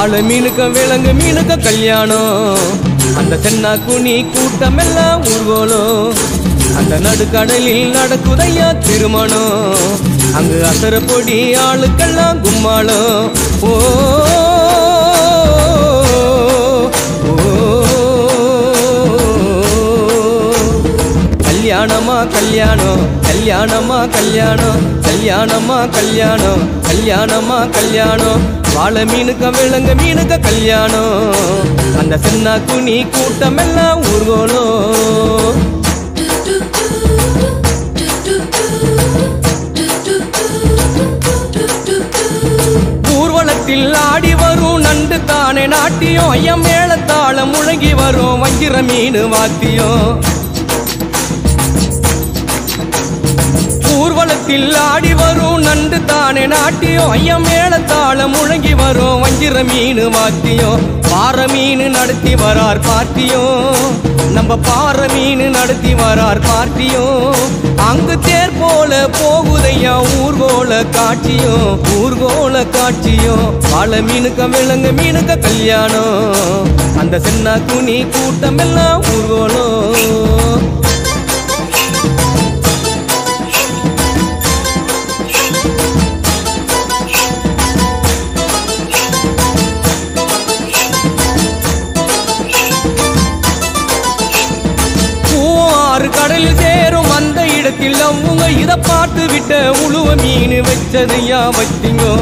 வாழை மீனுக்க விலங்கு மீனுக்க கல்யாணம் அந்த தென்னா குனி கூட்டம் எல்லாம் ஊர்வலம் அந்த நடுக்கடலில் நடக்குதையா திருமணம் அங்கு அசர பொடி ஆளுக்கெல்லாம் கும்மாளம் ஓ கல்யாணமா கல்யாணம் கல்யாணமா கல்யாணம் கல்யாணமா கல்யாணம் கல்யாணமா கல்யாணம் வாழை மீனுக்க விலங்கு மீனுக்க கல்யாணம் அந்த சின்ன குனி கூட்டம் எல்லாம் ஊர்வலம் ஊர்வலத்தில் ஆடி வரும் நண்டு தானே நாட்டியம் ஐயம் மேளத்தாளம் முழங்கி வரும் வஞ்சிர மீன் வாத்தியம் ஊர்வலத்தில் ஆடி வரும் நண்டு தானே நாட்டியம் ஐயம் மேளத்தாளம் முழங்கி வரும் வஞ்சிர மீன் வாத்தியம் பாறை மீன் நடத்தி வரார் பார்ட்டியும் நம்ம பாறை மீன் நடத்தி வரார் பார்ட்டியும் அங்கு தேர் போல போகுதையா ஊர்கோல காட்சியும் ஊர்கோல காட்சியும் வாழை மீனுக்க விலங்கு மீனுக்க கல்யாணம் அந்த சின்ன குனி கூட்டம் எல்லாம் ஊர்கோலம் ஆறு கடலில் சேரும் அந்த இடத்தில் அவங்க இத பார்த்து விட்ட உழுவ மீன் வச்சதையா வச்சிங்கோ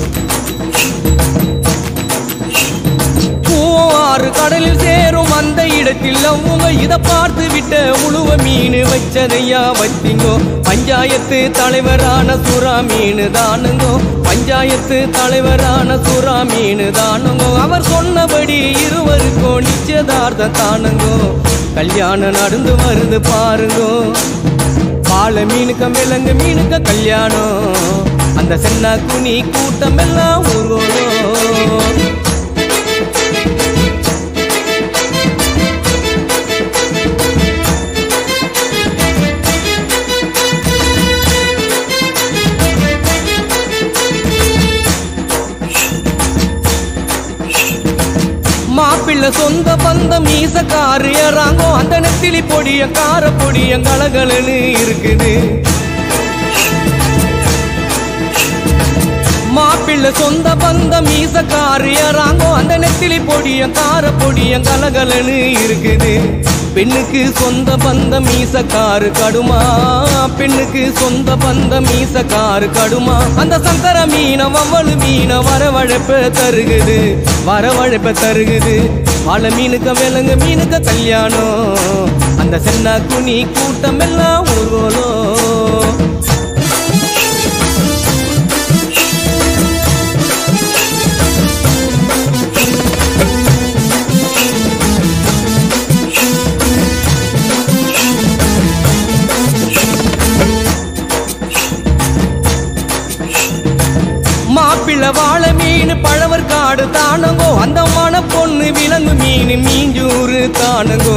ஆறு கடலில் சேரும் அந்த இடத்தில் அவங்க இத பார்த்து விட்ட உழுவ மீன் வச்சதையா வச்சிங்கோ பஞ்சாயத்து தலைவரான சுறா மீன் தானுங்கோ பஞ்சாயத்து தலைவரான சுறா மீன் தானுங்கோ அவர் சொன்னபடி இருவருக்கும் நிச்சயதார்த்தம் தானுங்கோ கல்யாணம் நடந்து வருது பாருங்கோ பாலை மீனுக்க விலங்கு மீனுக்க கல்யாணம் அந்த சென்னா குனி கூட்டம் எல்லாம் ஊர்வலம் மாப்பிள்ளை சொந்த பந்தம் மீசக்காரு ஏறாங்கோ அந்த நெத்திலி பொடிய கார பொடிய கலகலன்னு இருக்குது மாப்பிள்ளை சொந்த பந்தம் மீசக்காரு ஏறாங்கோ அந்த நெத்திலி பொடிய கார பொடிய கலகலன்னு இருக்குது பெண்ணுக்கு சொந்த பந்தம் மீசக்காரு கடுமா பெண்ணுக்கு சொந்த பந்தம் மீசக்காரு கடுமா அந்த சங்கர மீன வவ்வளு மீன வரவழைப்ப தருகுது வரவழைப்ப தருகுது வாழை மீனுக்க விலங்கு மீனுக்க கல்யாணம் அந்த சென்னா குனி கூட்டம் எல்லாம் ஊர்வலம் மாப்பிள்ளை வாழை மீன் பழவர் காடு தானுங்கோ அந்த மன பொண்ணு விலங்கு மீன் மீஞ்சூறு தானுங்கோ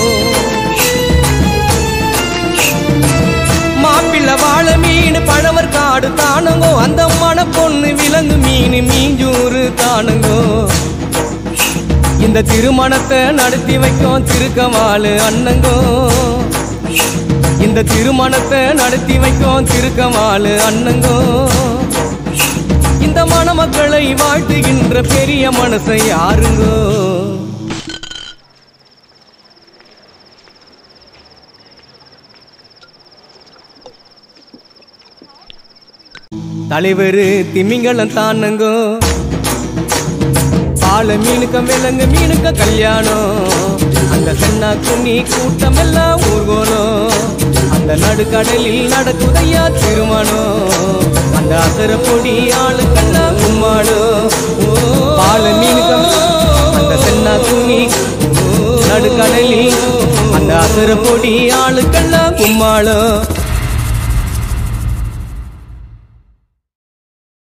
மாப்பிள்ளை வாழை மீன் பழவர் காடு தானுங்கோ அந்த மன பொண்ணு விலங்கு மீன் மீஞ்சூறு தானுங்கோ இந்த திருமணத்தை நடத்தி வைக்கும் திருக்கமாலு அண்ணங்கோ இந்த திருமணத்தை நடத்தி வைக்கும் திருக்கமாலு அண்ணங்கோ இந்த மணமக்களை வாழ்த்துகின்ற பெரிய மனசை யாருங்கோ தலைவர் திமிங்கலம் தானுங்கோ பாலை மீனுக்க விலங்கு மீனுக்க கல்யாணம் அந்த சென்னா குன்னி கூட்டம் எல்லாம் ஊர்கோலம் அந்த நடுக்கடலில் நடக்குதையா திருமணம் அந்த அசர பொடி ஆளுக்கெல்லாம் கும்மாடும் பாலை மீனுக்க அந்த சென்னா குன்னி நடுக்கடலில் அந்த அசர பொடி ஆளுக்கெல்லாம் கும்மாளம்